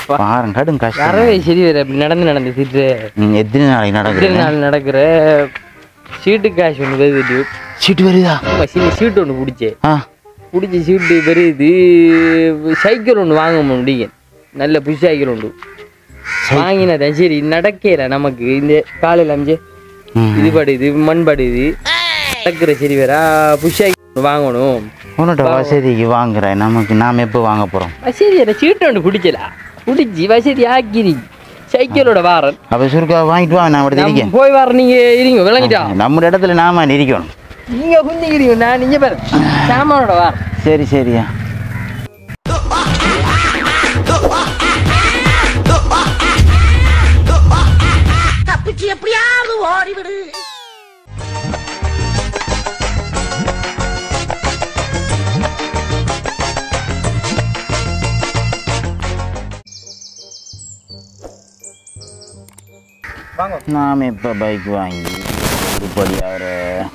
பாருங்க கடும் கஷ்டம் வரவே சரி வேற அப்படி நடந்து நடந்து சீட்டு ம், எத்தனை நாளைக்கு இத்தனை நடக்குது நாள் நடக்கிற சீட்டு காசு ஒன்று வருது சீட்டு வருதா ஆமா சின்ன சீட்டு ஒன்று பிடிச்சேன் ஆ பிடிச்ச சீட்டு வருது சைக்கிள் ஒன்று வாங்க முடியும் நல்ல புது சைக்கிள் உண்டு வாங்கினதான் சரி நடக்கல நமக்கு இந்த காலையில் அமைச்சு ம். இது படுது மண் படுது நடக்கிற சரி வேற புது சைக்கிள் ஒன்று வாங்கணும் உன்னோட வசதிக்கு வாங்குறேன் நமக்கு நாம எப்போ வாங்க போறோம் வசதி அந்த சீட்டு ஒன்று பிடிச்சல பிடிச்சி வசதி ஆக்கிரி சைக்கிளோட வாரன் அப்ப சுருக்கா வாங்கிட்டு வா நான் அப்படி நம்ம இருக்கேன் போய் வர நீங்க இருங்க விளங்கிட்டா நம்ம இடத்துல நாம இருக்கணும் நீங்க குந்திக்கிறீங்க நான் நீங்க பாரு சாமானோட வாரன் சரி சரியா தப்பிச்சு எப்படியாவது ஓடிவிடு நாம எப்ப பைக் வாங்கி உருப்படி ஆகிற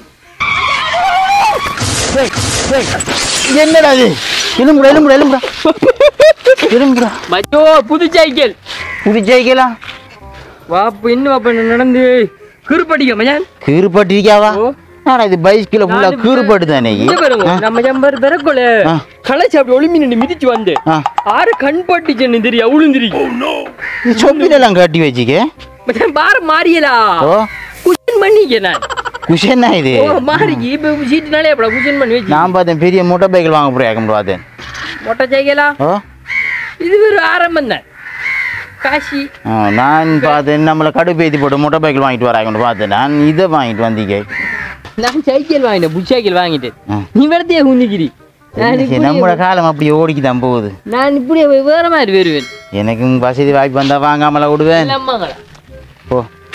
என்னடா இது எலும்புடா எலும்புடா எலும்புடா எலும்புடா மச்சோ புது சைக்கிள் புது சைக்கிளா வாப்பு இன்னும் வாப்ப நடந்து கிருப்படிக்க மச்சான் கீறுபட்டிருக்காவா ஓ. ஆனா இது பைக்கில் ஃபுல்லா நாலு கீறுபட்டு தானே இங்க பாருங்க நம்ம ஜம்பர் பிறக்கொல ஆ. களைச்சு அப்படி ஒளிமி நின்று மிதிச்சு வந்து ஆ. ஆறு கண் பட்டுச்சுன்னு தெரியும் அவுளுந்திரி இது சொப்பிலெல்லாம் கட்டி வச்சுக்க மச்சான் பார மாறியலா ஓ குஷன் பண்ணிக்க நான் குஷன்னா இது ஓ மாறிக்கு இப்ப சீட்டுனாலே அப்படி குஷன் பண்ணி வச்சு நான் பார்த்தேன் பெரிய மோட்டார் பைக்கில் வாங்க போறேன் பார்த்தேன் மொட்டை சைக்கிளா ஓ இது ஒரு ஆரம்பம் தான் காசி ஆ, நான் பார்த்தேன் நம்மளை கடுப்பேத்தி போட்டு மோட்டார் பைக்கில் வாங்கிட்டு வராங்கன்னு பார்த்தேன் நான் இதை வாங்கிட்டு வந்தீங்க நான் சைக்கிள் வாங்கிட்டேன் புது சைக்கிள் வாங்கிட்டேன் ஆ. நீ வரத்தையே குந்திக்கிரி நான் சரி, இப்படியே- நம்மளோட காலம் அப்படி ஓடிக்கு தான் போகுது நான் இப்படியே போய் வேற மாதிரி வருவேன் எனக்கும் வசதி வாய்ப்பு வந்தா வாங்காமல விடுவேன் அம்மாங்களா போ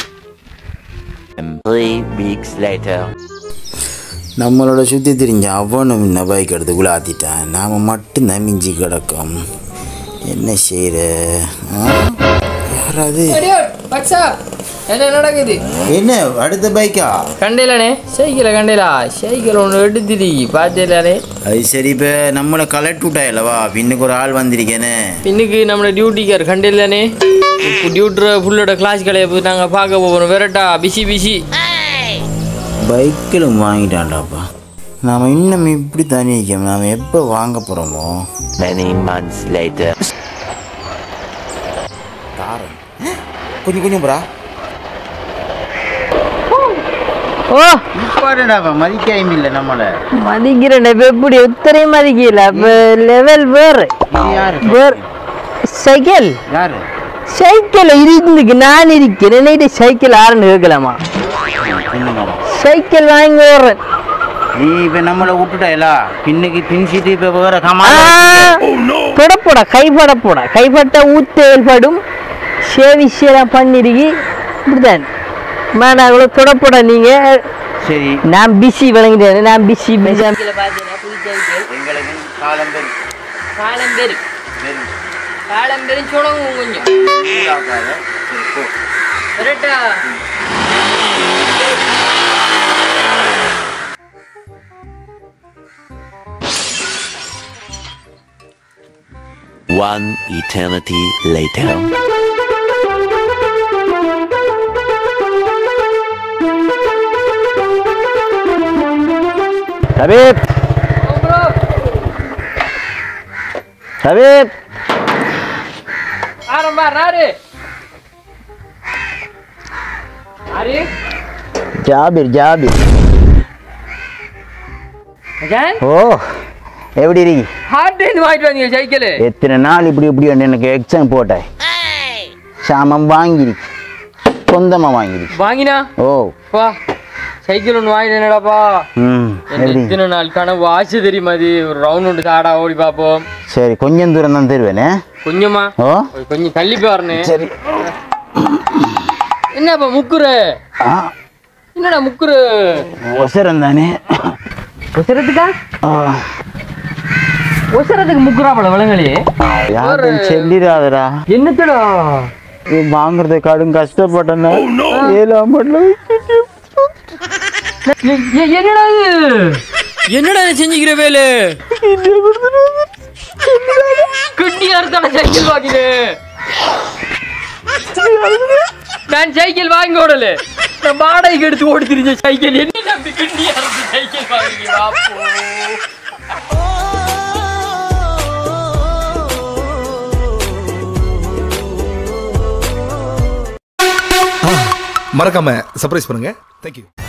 Three weeks later. நம்மளோட சுற்றி தெரிஞ்ச அவனும் இந்த பைக் எடுத்துக்குள்ள ஆத்திட்டான் நாம் மட்டும் நமிஞ்சி கிடக்கும் என்ன செய்கிற யாராவது என்ன நடக்குது என்ன அடுத்த பைக்கா கண்டையிலானே சைக்கிளை கண்டையிலா சைக்கிள் ஒன்று எடுத்துடி பார்த்தேலானே அது சரி இப்போ நம்மளை கலெக்ட் விட்டாயில்லவா பின்னுக்கு ஒரு ஆள் வந்திருக்கேனே இன்னைக்கு நம்மளோட டியூட்டிக்கார் கண்டையிலானே இப்போ டியூட்டரை ஃபுல்லோட கிளாஸ் கலையை போய் நாங்கள் பார்க்க போகிறோம் விரட்டா பிசி பிசி பைக்கிலும் வாங்கிட்டான்டாப்பா நாம் இன்னும் இப்படி தனி இருக்கோம் நாம் எப்போ வாங்க போகிறோமோ Many months later. தாரம் கொஞ்சம் கொஞ்சம் ப்ரா ஓ இப்பாடுடாப்பா மதிக்காயும் இல்லை நம்மளை மதிக்கிறேன் இப்போ எப்படி உத்தரையும் மதிக்கல அப்போ லெவல் வேறு இது யாரு வேறு சைக்கிள் யாரு சைக்கிள் இருந்துக்கு நான் இருக்கிறேன் நைட்டு சைக்கிள் ஆரண்டு கேட்கலாமா பின்னுங்க சைக்கிள் வாங்கி வர்றேன் நீ இப்ப நம்மள விட்டுட்டாயலா பின்னுக்கு பின் சீட்டு இப்ப வேற கமா தொடப்போட கைப்படப்போட கைப்பட்ட ஊத்தேல் படும் சேவிஷெல்லாம் பண்ணிருக்கி இப்படிதான் மேடம் தொடப்போட நீங்க சரி நான் பிஸி விளங்கிட்டேன் நான் பிஸி பிஸி எங்களுக்கு காலம் பெரு காலம் பேரு காலம் பேரு சொல்லுங்க கொஞ்சம் சரி போ கரெக்டா One eternity later. ஹபீப் ஹபீப் ஆரம்பா ராரு ஆரு ஜாபிர் ஜாபிர் மச்சான் ஓ எப்படி இருக்கி ஹார்ட் வாங்கிட்டு வந்தீங்க சைக்கிள் எத்தனை நாள் இப்படி இப்படி வந்து எனக்கு எக்ஸாம் போட்டாய் சாமம் வாங்கிருக்கு சொந்தமா வாங்கிருக்கு வாங்கினா ஓ பா சைக்கிள் ஒன்று வாங்கிட்டேனடாப்பா ம் எனக்கு எப்படி இத்தனை நாள் கனவு ஆசை தெரியுமா அது ஒரு ரவுண்ட் ஒன்று தாடா ஓடி பார்ப்போம் சரி கொஞ்சம் தூரம் தான் தருவேனே கொஞ்சமா ஓ ஒரு கொஞ்சம் தள்ளி போய் வரணும் சரி என்னப்பா முக்குரு ஆ என்னடா முக்குரு ஒசரம் தானே ஒசரத்துக்கா ஆ, ஒசரத்துக்கு முக்குறா பல விலங்களே யாரும் சொல்லிடாதடா என்னத்தடா இது வாங்குறது கடும் கஷ்டப்பட்டேன்னா ஏழாம் மட்டும் எ- எ- என்னடா இது என்னடா இது செஞ்சுக்கிற வேலு கிட்டி அறுத்தான சைக்கிள் வாங்கிடு நான் சைக்கிள் வாங்கி ஓடல நான் வாடகைக்கு எடுத்து ஓடி திரிஞ்ச சைக்கிள் என்ன நம்பி கிண்டி அரசு சைக்கிள் வாங்கி வாப்போ மறக்காம சர்ப்ரைஸ் பண்ணுங்க தேங்க்யூ